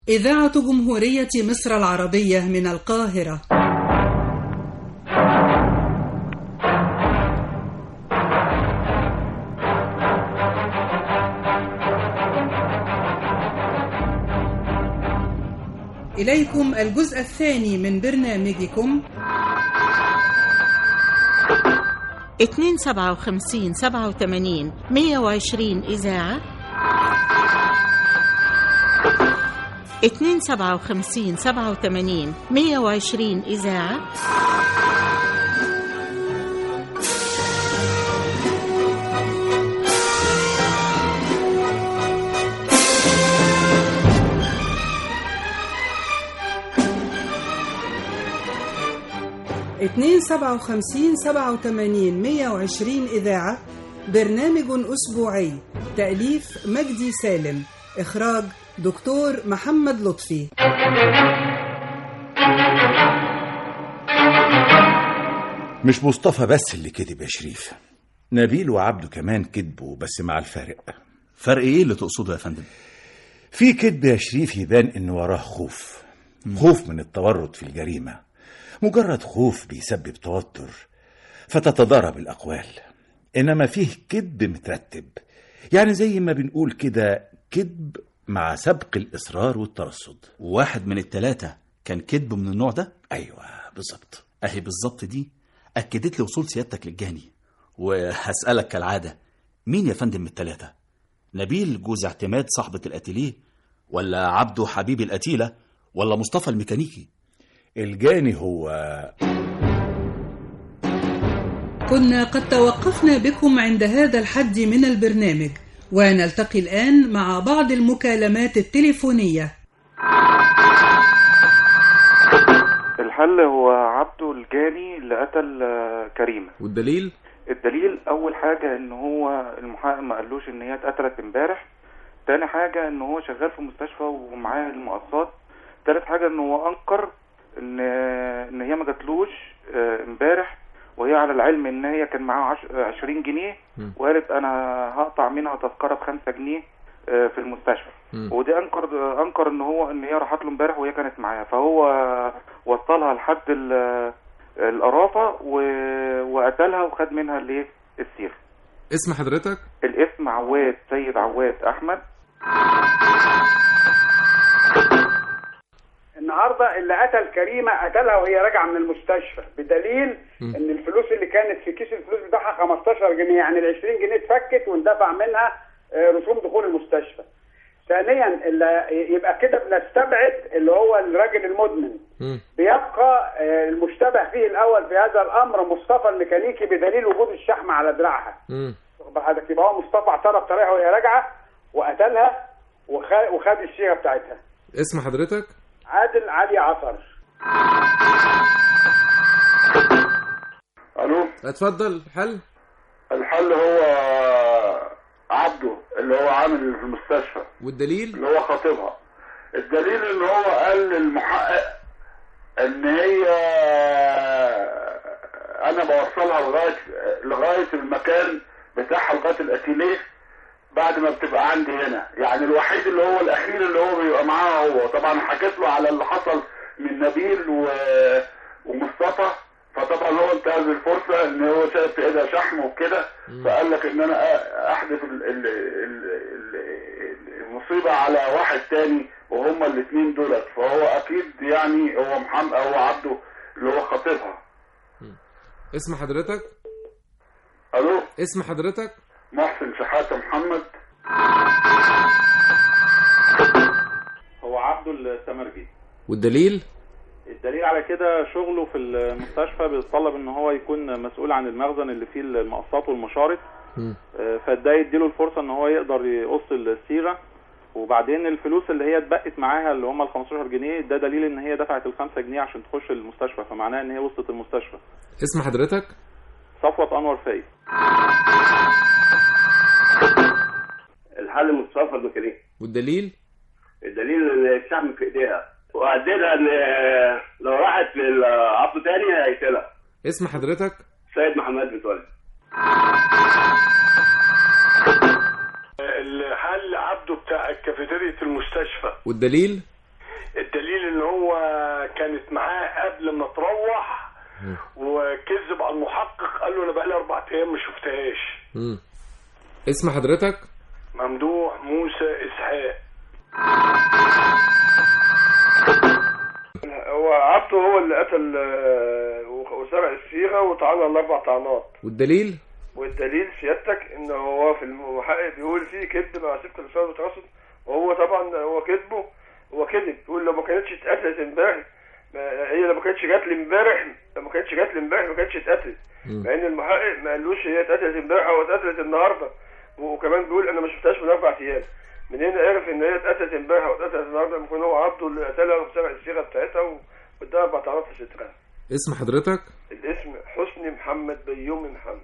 إذاعة جمهورية مصر العربية من القاهرة إليكم الجزء الثاني من برنامجكم اتنين سبعة وخمسين سبعة وتمانين مية وعشرين إذاعة اتنين سبعة وخمسين سبعة وتمانين مية وعشرين إذاعة اتنين سبعة وخمسين سبعة وتمانين مية وعشرين إذاعة برنامج أسبوعي تأليف مجدي سالم إخراج دكتور محمد لطفي مش مصطفى بس اللي كذب يا شريف نبيل وعبده كمان كذبوا بس مع الفارق فرق ايه اللي تقصده يا فندم في كذب يا شريف يبان ان وراه خوف خوف من التورط في الجريمة مجرد خوف بيسبب توتر فتتضارب الأقوال إنما فيه كذب مترتب يعني زي ما بنقول كده كذب مع سبق الإصرار والترصد واحد من التلاتة كان كذب من النوع ده أيوة بالظبط اهي بالظبط دي اكدت لي وصول سيادتك للجاني وهسألك كالعادة مين يا فندم من التلاتة نبيل جوز اعتماد صاحبة الاتيليه ولا عبده حبيب القتيلة ولا مصطفى الميكانيكي الجاني هو كنا قد توقفنا بكم عند هذا الحد من البرنامج ونلتقي الآن مع بعض المكالمات التليفونية الحل هو عبده الجاني اللي قتل آه، كريمة والدليل الدليل اول حاجة ان هو المحقق ما قالوش ان هي اتقتلت امبارح تاني حاجة ان هو شغال في مستشفى ومعاه المقصات تالت حاجة ان هو انكر ان ان هي ما جاتلوش آه، امبارح وهي على العلم ان هي كان معاها عش- آه، 20 جنيه مم. وقالت انا هقطع منها تذكرة بخمسة جنيه آه، في المستشفى مم. ودي انكر انكر ان هو ان هي راحت له امبارح وهي كانت معاه فهو وصلها لحد ال- القرافه و- وقتلها وخد منها الايه السيخ اسم حضرتك الاسم عواد سيد عواد احمد النهارده اللي قتل كريمه قتلها وهي راجعه من المستشفى بدليل مم. ان الفلوس اللي كانت في كيس الفلوس بتاعها 15 جنيه يعني ال 20 جنيه اتفكت واندفع منها آه، رسوم دخول المستشفى. ثانيا اللي يبقى كده بنستبعد اللي هو الراجل المدمن. مم. بيبقى آه، المشتبه فيه الاول في هذا الامر مصطفى الميكانيكي بدليل وجود الشحم على دراعها. مم. واخد بال حضرتك يبقى هو مصطفى اعترف طريقها وهي راجعه وقتلها وخ- وخد الصيغه بتاعتها. اسم حضرتك عادل علي عطر الو اتفضل حل الحل هو عبده اللي هو عامل في المستشفى والدليل اللي هو خطيبها الدليل ان هو قال للمحقق ان هي انا بوصلها لغايه لغايه المكان بتاعها لغايه الاتيليه بعد ما بتبقى عندي هنا يعني الوحيد اللي هو الاخير اللي هو بيبقى معاها هو طبعا حكيت له على اللي حصل من نبيل و... ومصطفى فطبعا هو انتهز الفرصه ان هو شايف في ايدها شحم وكده فقال لك ان انا أ- احدث ال... ال... ال... ال- المصيبه على واحد تاني وهما الاثنين دولت فهو اكيد يعني هو محمد هو عبده اللي هو خطيبها اسم حضرتك الو اسم حضرتك محسن شحاته محمد هو عبده السمرجي والدليل الدليل على كده شغله في المستشفى بيتطلب ان هو يكون مسؤول عن المخزن اللي فيه المقصات والمشارط مم. آه، فده يديله الفرصه ان هو يقدر يقص الصيغه وبعدين الفلوس اللي هي اتبقت معاها اللي هم ال 15 جنيه ده دليل ان هي دفعت ال 5 جنيه عشان تخش المستشفى فمعناه ان هي وصلت المستشفى اسم حضرتك صفوة انور فايز الحل مصطفى الميكانيكي والدليل الدليل ان الشحم في ايديها وهددها ان لو راحت للعبد تاني هيقتلها اسم حضرتك سيد محمد متولي الحل عبده بتاع كافيتيريا المستشفى والدليل الدليل ان هو كانت معاه قبل ما تروح وكذب على المحقق قال له انا بقالي اربع ايام ما شفتهاش مم. اسم حضرتك ممدوح موسى اسحاق هو عبده هو اللي قتل آه، وسرق الصيغه وتعرض لاربع طعنات والدليل والدليل سيادتك ان هو في المحقق بيقول فيه كذب مع سبت الفعل وترصد وهو طبعا هو كذبه هو كذب بيقول لو ما كانتش اتقتلت امبارح ما- هي لو ما كانتش جات لي امبارح لو ما كانتش جات لي امبارح ما كانتش اتقتلت مع ان المحقق ما قالوش هي اتقتلت امبارح او اتقتلت النهارده وكمان بيقول انا ما شفتهاش من اربع ايام منين عرف ان هي اتقتلت امبارح او اتقتلت النهارده لما يكون هو عبده اللي قتلها وسرق الصيغه بتاعتها و- واداها اربع طعنات في صدرها اسم حضرتك الاسم حسني محمد بيومي محمد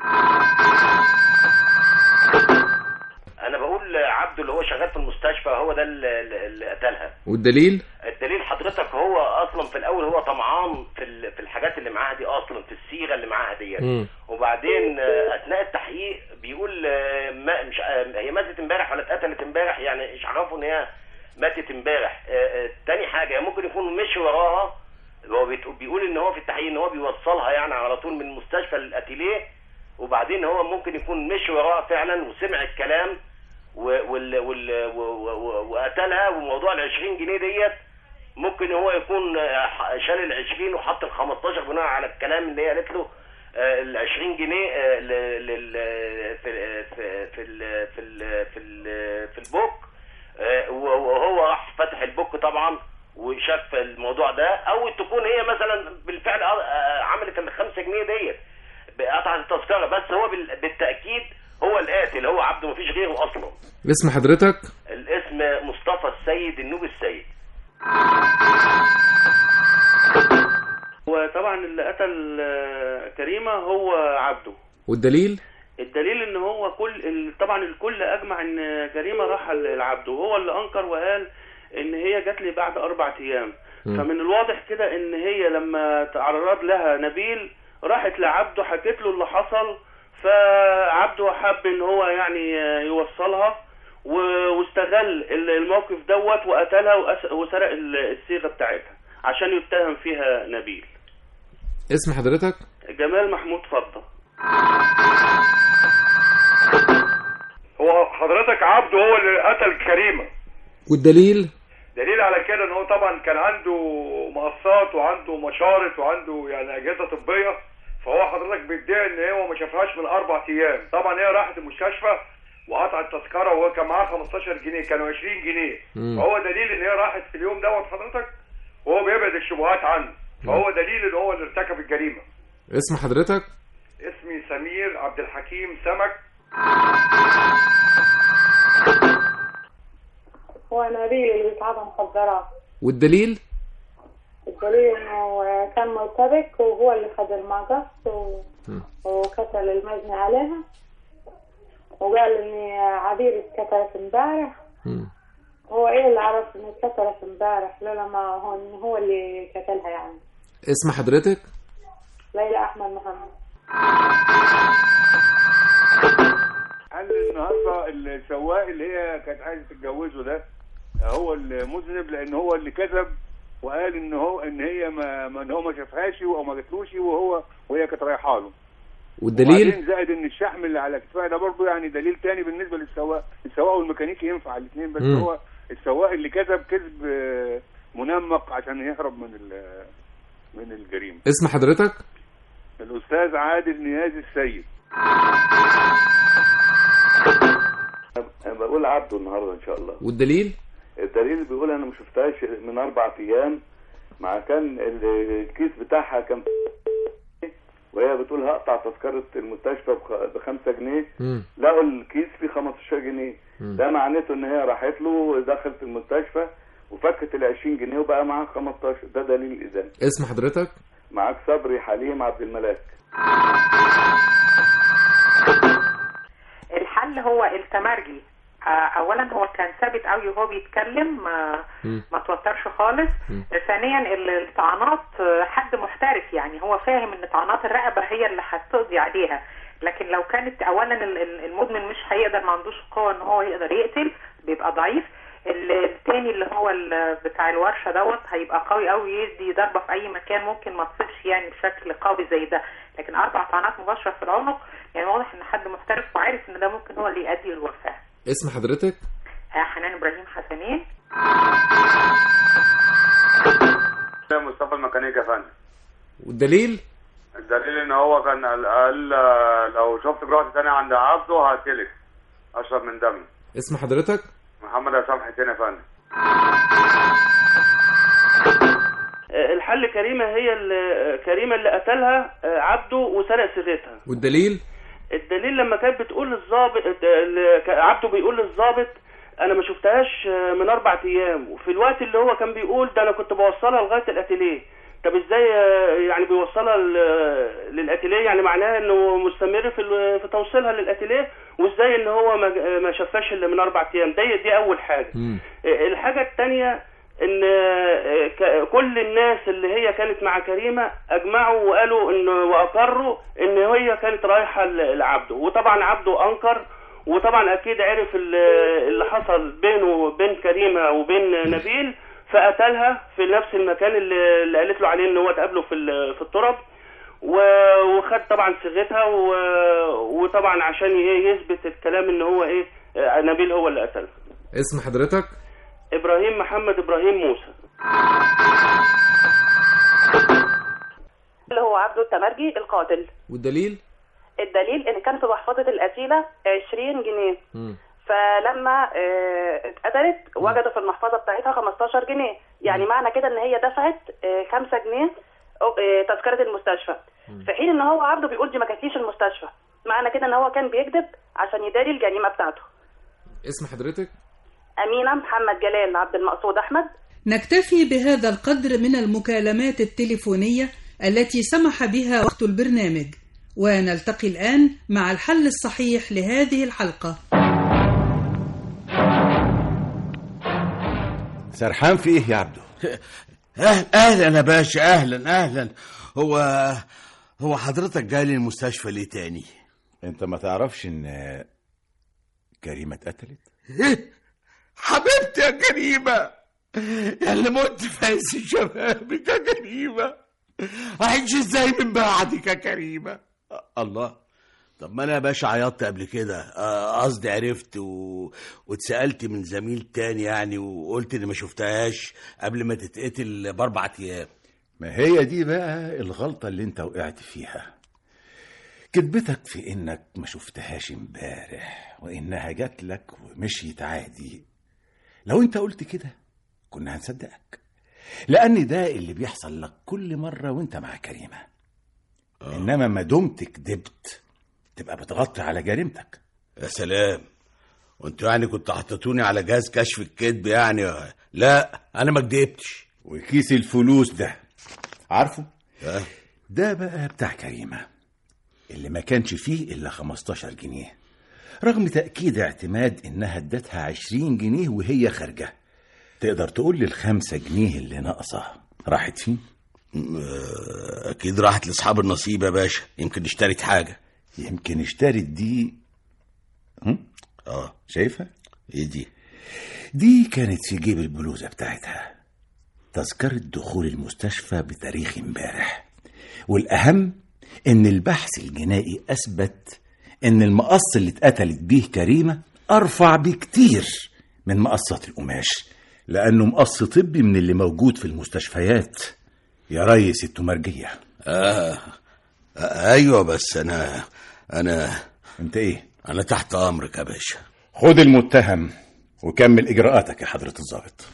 انا بقول عبده اللي هو شغال في المستشفى هو ده اللي, اللي قتلها والدليل الدليل حضرتك هو اصلا في الاول هو طمعان في ال- في الحاجات اللي معاها دي اصلا في الصيغه اللي معاها ديت مم. وبعدين آه، اثناء التحقيق بيقول آه، ما مش آه، هي ماتت امبارح ولا اتقتلت امبارح يعني مش عرفوا ان هي ماتت امبارح آه، آه، تاني حاجه ممكن يكون مشي وراها هو بيت- بيقول ان هو في التحقيق ان هو بيوصلها يعني على طول من المستشفى للاتيليه وبعدين هو ممكن يكون مشي وراها فعلا وسمع الكلام و- وال وال و- و- و- وقتلها وموضوع ال 20 جنيه ديت ممكن هو يكون آه، ح- شال ال 20 وحط ال 15 بناء على الكلام اللي هي قالت له ال 20 جنيه آه، ل- لل- في في في ال- في ال- في ال- في البوك آه، وهو راح فتح البوك طبعا وشاف الموضوع ده او تكون هي مثلا بالفعل آه، عملت ال 5 جنيه ديت قطعت التذكره بس هو بال- بالتاكيد هو القاتل هو عبده مفيش غيره اصلا اسم حضرتك الاسم مصطفى السيد النوبي السيد وطبعا اللي قتل آه، كريمه هو عبده والدليل الدليل ان هو كل ال- طبعا الكل اجمع ان كريمه راح لعبده وهو اللي انكر وقال ان هي جات لي بعد اربع ايام مم. فمن الواضح كده ان هي لما تعرض لها نبيل راحت لعبده حكت له اللي حصل فعبده حب ان هو يعني آه، يوصلها و- واستغل ال- الموقف دوت وقتلها وأس- وسرق ال- الصيغه بتاعتها عشان يتهم فيها نبيل اسم حضرتك جمال محمود فضه هو حضرتك عبده هو اللي قتل كريمه والدليل دليل على كده ان هو طبعا كان عنده مقصات وعنده مشارط وعنده يعني اجهزه طبيه فهو حضرتك بيدعي ان هو ما شافهاش من اربع ايام طبعا هي راحت المستشفى وقطعت تذكره وهو كان معاه 15 جنيه كانوا 20 جنيه مم. فهو دليل ان هي راحت في اليوم دوت حضرتك وهو بيبعد الشبهات عنه فهو دليل ان هو اللي ارتكب الجريمه اسم حضرتك اسمي سمير عبد الحكيم سمك هو نبيل اللي بيتعاطى مخدرات والدليل الدليل انه كان مرتبك وهو اللي خد المقص و... مم. وكتل المجني عليها وقال ان عبير اتكتلت امبارح مم. هو ايه اللي عرف ان اتكتلت امبارح لولا ما هو إن هو اللي قتلها يعني اسم حضرتك ليلى احمد محمد قال لي النهارده السواق اللي هي كانت عايزه تتجوزه ده هو المذنب لان هو اللي كذب وقال ان هو ان هي ما, ما ان هو ما شافهاش او ما جاتلوش وهو وهي كانت رايحه له والدليل وبعدين زائد ان الشحم اللي على كتفها ده برضه يعني دليل تاني بالنسبه للسواق السواق والميكانيكي ينفع الاثنين بس مم. هو السواق اللي كذب كذب آه، منمق عشان يهرب من ال- من الجريمه اسم حضرتك الاستاذ عادل نيازي السيد انا بقول عبده النهارده ان شاء الله والدليل الدليل بيقول انا ما شفتهاش من اربع ايام مع كان ال- الكيس بتاعها كان وهي بتقول هقطع تذكره المستشفى بخ- بخمسة جنيه مم. لقوا الكيس فيه 15 جنيه مم. ده معناته ان هي راحت له ودخلت المستشفى وفكت ال 20 جنيه وبقى معاها 15 ده دليل الادانه اسم حضرتك معاك صبري حليم عبد الملاك الحل هو التمرجي آه، اولا هو كان ثابت قوي وهو بيتكلم ما مم. ما توترش خالص مم. ثانيا ال- الطعنات آه، حد محترف يعني هو فاهم ان طعنات الرقبه هي اللي هتقضي عليها لكن لو كانت اولا ال- ال- المدمن مش هيقدر ما عندوش قوه ان هو يقدر يقتل بيبقى ضعيف ال- التاني اللي هو ال- بتاع الورشه دوت هيبقى قوي قوي يدي ضربه في اي مكان ممكن ما تصيبش يعني بشكل قوي زي ده لكن اربع طعنات مباشره في العنق يعني واضح ان حد محترف وعارف ان ده ممكن هو اللي يؤدي للوفاه اسم حضرتك آه، حنان ابراهيم حسنين ده مصطفى الميكانيكا يا فندم والدليل الدليل ان هو كان قال قال لو شفت جراحة تاني عند عبده هقتلك اشرب من دمي اسم حضرتك محمد عصام حسين يا فندم آه، الحل كريمه هي اللي كريمه اللي قتلها آه، عبده وسرق سرتها والدليل الدليل لما كانت بتقول للظابط ال- ك- عبده بيقول للظابط انا ما شفتهاش من اربع ايام وفي الوقت اللي هو كان بيقول ده انا كنت بوصلها لغايه الاتيليه طب ازاي آه، يعني بيوصلها ل- للاتيليه يعني معناها انه مستمر في ال- في توصيلها للاتيليه وازاي ان هو ما ما شافهاش الا من اربع ايام دي دي اول حاجه الحاجة التانية ان ك- كل الناس اللي هي كانت مع كريمة اجمعوا وقالوا ان واقروا ان هي كانت رايحة ل- لعبده وطبعا عبده انكر وطبعا اكيد عرف ال- اللي حصل بينه وبين كريمة وبين نبيل فقتلها في نفس المكان اللي اللي قالت له عليه ان هو اتقابلوا في ال- في التراب و- وخد طبعا صيغتها و- وطبعا عشان ي- يثبت الكلام ان هو ايه آه، نبيل هو اللي قتلها اسم حضرتك ابراهيم محمد ابراهيم موسى اللي هو عبده التمرجي القاتل والدليل الدليل ان كان في محفظه القتيله 20 جنيه مم. فلما آه، اتقتلت وجدوا في المحفظه بتاعتها 15 جنيه يعني معنى كده ان هي دفعت 5 جنيه أو- آه، تذكره المستشفى في حين ان هو عبده بيقول دي ما كانتليش المستشفى معنى كده ان هو كان بيكذب عشان يداري الجريمه بتاعته اسم حضرتك امينه محمد جلال عبد المقصود احمد نكتفي بهذا القدر من المكالمات التليفونية التي سمح بها وقت البرنامج ونلتقي الآن مع الحل الصحيح لهذه الحلقة سرحان في ايه يا عبده أهل اهلا يا باشا اهلا اهلا هو هو حضرتك جاي لي المستشفى ليه تاني انت ما تعرفش ان كريمه اتقتلت حبيبتي يا كريمة يا اللي مت في عز شبابك يا كريمة هعيش ازاي من بعدك يا كريمة الله طب ما انا يا باشا عيطت قبل كده آه، قصدي عرفت و... واتسالت من زميل تاني يعني وقلت اني ما شفتهاش قبل ما تتقتل باربع ايام ما هي دي بقى الغلطه اللي انت وقعت فيها كذبتك في انك ما شفتهاش امبارح وانها جات لك ومشيت عادي لو انت قلت كده كنا هنصدقك لان ده اللي بيحصل لك كل مره وانت مع كريمه انما ما دمت كدبت تبقى بتغطي على جريمتك يا سلام وانتوا يعني كنتوا حطيتوني على جهاز كشف الكذب يعني لا انا ما كدبتش وكيس الفلوس ده عارفه ده بقى بتاع كريمه اللي ما كانش فيه الا 15 جنيه رغم تأكيد اعتماد إنها ادتها 20 جنيه وهي خارجة تقدر تقول لي الخمسة جنيه اللي ناقصة راحت فين؟ اكيد راحت لاصحاب النصيب يا باشا يمكن اشترت حاجه يمكن اشترت دي هم؟ اه شايفها؟ ايه دي؟ دي كانت في جيب البلوزة بتاعتها تذكرة دخول المستشفى بتاريخ امبارح والأهم إن البحث الجنائي أثبت إن المقص اللي اتقتلت بيه كريمة أرفع بكتير من مقصات القماش لأنه مقص طبي من اللي موجود في المستشفيات يا ريس التمرجية آه. آه ايوه بس انا انا انت ايه انا تحت امرك يا باشا خد المتهم وكمل إجراءاتك يا حضرة الضابط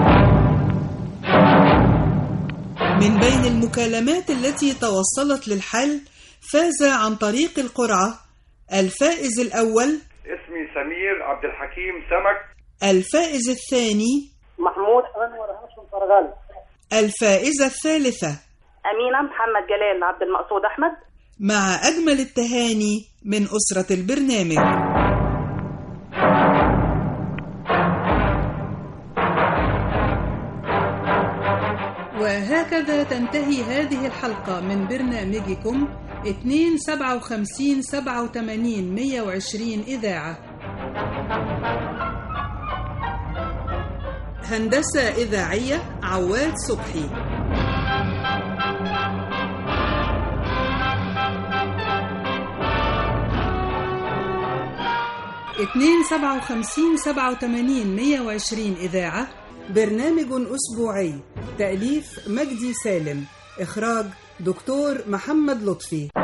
من بين المكالمات التي توصلت للحل فاز عن طريق القرعة الفائز الأول اسمي سمير عبد الحكيم سمك الفائز الثاني محمود انور هاشم فرغلي الفائزة الثالثة امينه محمد جلال عبد المقصود احمد مع أجمل التهاني من أسرة البرنامج وهكذا تنتهي هذه الحلقة من برنامجكم 257 87 120 إذاعة هندسة إذاعية عواد صبحي اتنين سبعة وخمسين سبعة وتمانين مية وعشرين إذاعة برنامج أسبوعي تأليف مجدي سالم إخراج دكتور محمد لطفي